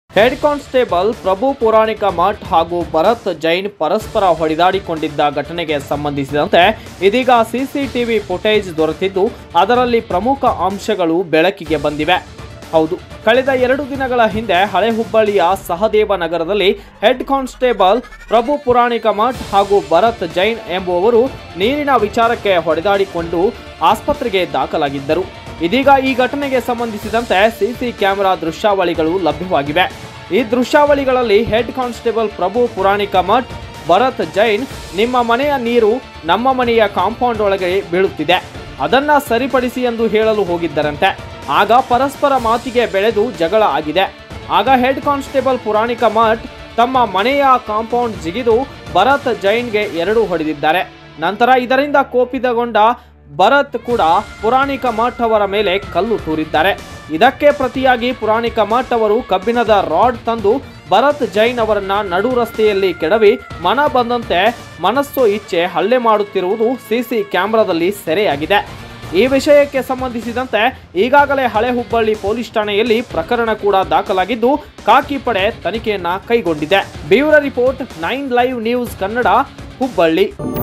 head constable Prabhu Puranikmath ಹಾಗೂ ಭರತ್ ಜೈನ್ ಪರಸ್ಪರ ಹೊಡೆದಾಡಿಕೊಂಡಿದ್ದ ಘಟನೆಗೆ ಸಂಬಂಧಿಸಿದಂತೆ ಇದೀಗ ಸಿಸಿಟಿವಿ ಫುಟೇಜ್ ದೊರೆತಿದ್ದು ಅದರಲ್ಲಿ ಪ್ರಮುಖ ಅಂಶಗಳು ಬೆಳಕಿಗೆ ಬಂದಿವೆ ಹೌದು ಕಳೆದ ಎರಡು ದಿನಗಳ ಹಿಂದೆ ಹಳೆ ಹುಬ್ಬಳ್ಳಿಯ ಸಹದೇವ ನಗರದಲ್ಲಿ head constable Prabhu Puranikmath ಹಾಗೂ ಭರತ್ ಜೈನ್ ಎಂಬುವವರು ನೀರಿನ ವಿಚಾರಕ್ಕೆ ಹೊಡೆದಾಡಿಕೊಂಡು ಆಸ್ಪತ್ರೆಗೆ ದಾಖಲಾಗಿದ್ದರು ಇದೀಗ ಈ ಘಟನೆಗೆ ಸಂಬಂಧಿಸಿದಂತೆ ಸಿಸಿ ಕ್ಯಾಮೆರಾ ದೃಶ್ಯಾವಳಿಗಳು ಲಭ್ಯವಾಗಿವೆ ಈ ದೃಶ್ಯಾವಳಿಗಳಲ್ಲಿ head constable Prabhu Puranikmath Bharat Jain ನಿಮ್ಮ ಮನೆಯ ನೀರು ನಮ್ಮ ಮನೆಯ ಕಾಂಪೌಂಡ್ ಒಳಗೆ ಬೀಳುತ್ತಿದೆ ಅದನ್ನ ಸರಿಪಡಿಸಿ ಎಂದು ಹೇಳಲು ಹೋಗಿದ್ದರಂತೆ ಆಗ ಪರಸ್ಪರ ಮಾತಿಗೆ ಬೆಳೆದು ಜಗಳ ಆಗಿದೆ ಆಗ ಹೆಡ್ ಕಾನ್ಸ್ಟೇಬಲ್ ಪುರಾಣಿಕ ಮಠ್ ತಮ್ಮ ಮನೆಯ ಕಾಂಪೌಂಡ್ ಜಿಗಿದು ಭರತ್ ಜೈನ್ಗೆ ಎರಡು ಹೊಡೆದಿದ್ದಾರೆ ನಂತರ ಇದರಿಂದ ಕೋಪಿತಗೊಂಡ ಭರತ್ ಕೂಡ ಪುರಾಣಿಕ ಮಠ್ ಅವರ ಮೇಲೆ ಕಲ್ಲು ತೂರಿದ್ದಾರೆ ಇದಕ್ಕೆ ಪ್ರತಿಯಾಗಿ ಪುರಾಣಿಕ ಮಠ್ ಅವರು ಕಬ್ಬಿಣದ ರಾಡ್ ತಂದು ಭರತ್ ಜೈನ್ ಅವರನ್ನ ನಡು ರಸ್ತೆಯಲ್ಲಿ ಕೆಡವಿ ಮನ ಬಂದಂತೆ ಮನಸ್ಸು ಇಚ್ಛೆ ಹಲ್ಲೆ ಮಾಡುತ್ತಿರುವುದು ಸಿಸಿ ಕ್ಯಾಮೆರಾದಲ್ಲಿ ಸೆರೆಯಾಗಿದೆ ಈ ವಿಷಯಕ್ಕೆ ಸಂಬಂಧಿಸಿದಂತೆ ಈಗಾಗಲೇ ಹಳೆ ಹುಬ್ಬಳ್ಳಿ ಪೊಲೀಸ್ ಠಾಣೆಯಲ್ಲಿ ಪ್ರಕರಣ ಕೂಡ ದಾಖಲಾಗಿದ್ದು ಖಾಕಿ ಪಡೆ ತನಿಖೆಯನ್ನ ಕೈಗೊಂಡಿದೆ bureau report nine live news Kannada Hubballi